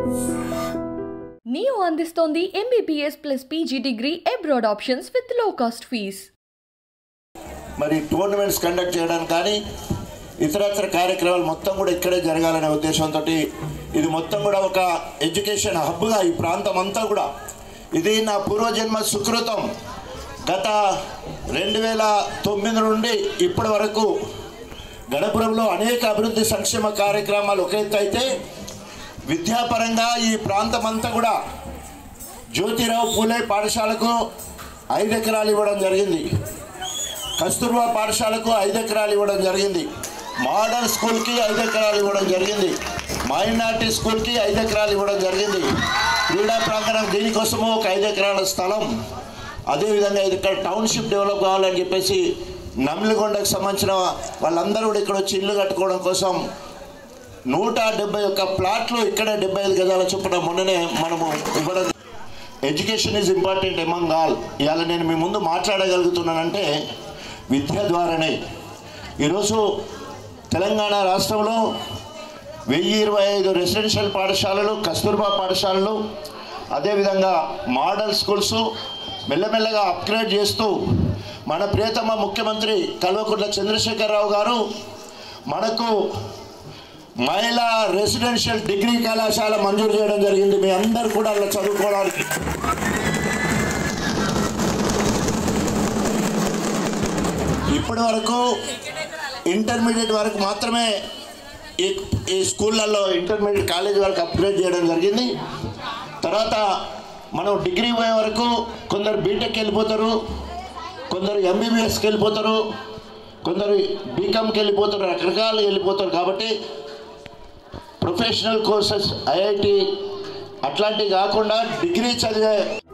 neo అందిస్తోంది MBBS plus PG degree abroad options with low cost fees మరి tournaments conduct చేయడానికి కానీ ఇతరత్ర కార్యక్రమాలు మొత్తం కూడా ఇక్కడే జరగాలనే ఉద్దేశంతో ఇది మొత్తం కూడా ఒక ఎడ్యుకేషన్ హబ్గా ఈ ప్రాంతం అంతా కూడా ఇది నా పూర్వజన్మ సుకృతం గత రెండు వేల తొమ్మిది నుండి ఇప్పటి వరకు గణపురంలో అనేక అభివృద్ధి సంక్షేమ కార్యక్రమాలు ఒక ఎత్తు అయితే విద్యాపరంగా ఈ ప్రాంతం అంతా కూడా జ్యోతిరావు పూలే పాఠశాలకు ఐదు ఎకరాలు ఇవ్వడం జరిగింది కస్తూర్బా పాఠశాలకు ఐదు ఎకరాలు ఇవ్వడం జరిగింది మోడల్ స్కూల్కి ఐదు ఎకరాలు ఇవ్వడం జరిగింది మైనార్టీ స్కూల్కి ఐదు ఎకరాలు ఇవ్వడం జరిగింది క్రీడా ప్రాంగణం దీనికోసము ఒక ఐదు ఎకరాల స్థలం అదేవిధంగా ఇది ఇక్కడ టౌన్షిప్ డెవలప్ కావాలని చెప్పేసి నమ్మిలిగొండకు సంబంధించిన వాళ్ళందరూ కూడా ఇక్కడ వచ్చి ఇల్లు కట్టుకోవడం కోసం నూట డెబ్బై ఒక్క ప్లాట్లు ఇక్కడ డెబ్బై ఐదు గజాల చొప్పున మొన్ననే మనము ఇవ్వడం education is important among all ఇవాళ నేను మీ ముందు మాట్లాడగలుగుతున్నానంటే విద్య ద్వారానే ఈరోజు తెలంగాణ రాష్ట్రంలో వెయ్యి ఇరవై ఐదు రెసిడెన్షియల్ పాఠశాలలు కస్తూర్బా పాఠశాలలు అదేవిధంగా మోడల్ స్కూల్స్ మెల్లమెల్లగా అప్గ్రేడ్ చేస్తూ మన ప్రియతమ ముఖ్యమంత్రి కల్వకుంట్ల చంద్రశేఖరరావు గారు మనకు మహిళా రెసిడెన్షియల్ డిగ్రీ కళాశాల మంజూరు చేయడం జరిగింది మీ అందరు కూడా అలా చదువుకోవడానికి ఇప్పటి వరకు ఇంటర్మీడియట్ వరకు మాత్రమే ఈ ఈ స్కూళ్ళల్లో ఇంటర్మీడియట్ కాలేజ్ వరకు అప్గ్రేడ్ చేయడం జరిగింది తర్వాత మనం డిగ్రీ పోయే వరకు కొందరు బీటెక్ వెళ్ళిపోతారు కొందరు ఎంబీబీఎస్కి వెళ్ళిపోతారు కొందరు బీకామ్కి వెళ్ళిపోతారు రకరకాలు వెళ్ళిపోతారు కాబట్టి ప్రొఫెషనల్ కోర్సెస్ ఐఐటి అట్లాంటివి కాకుండా డిగ్రీ చదివే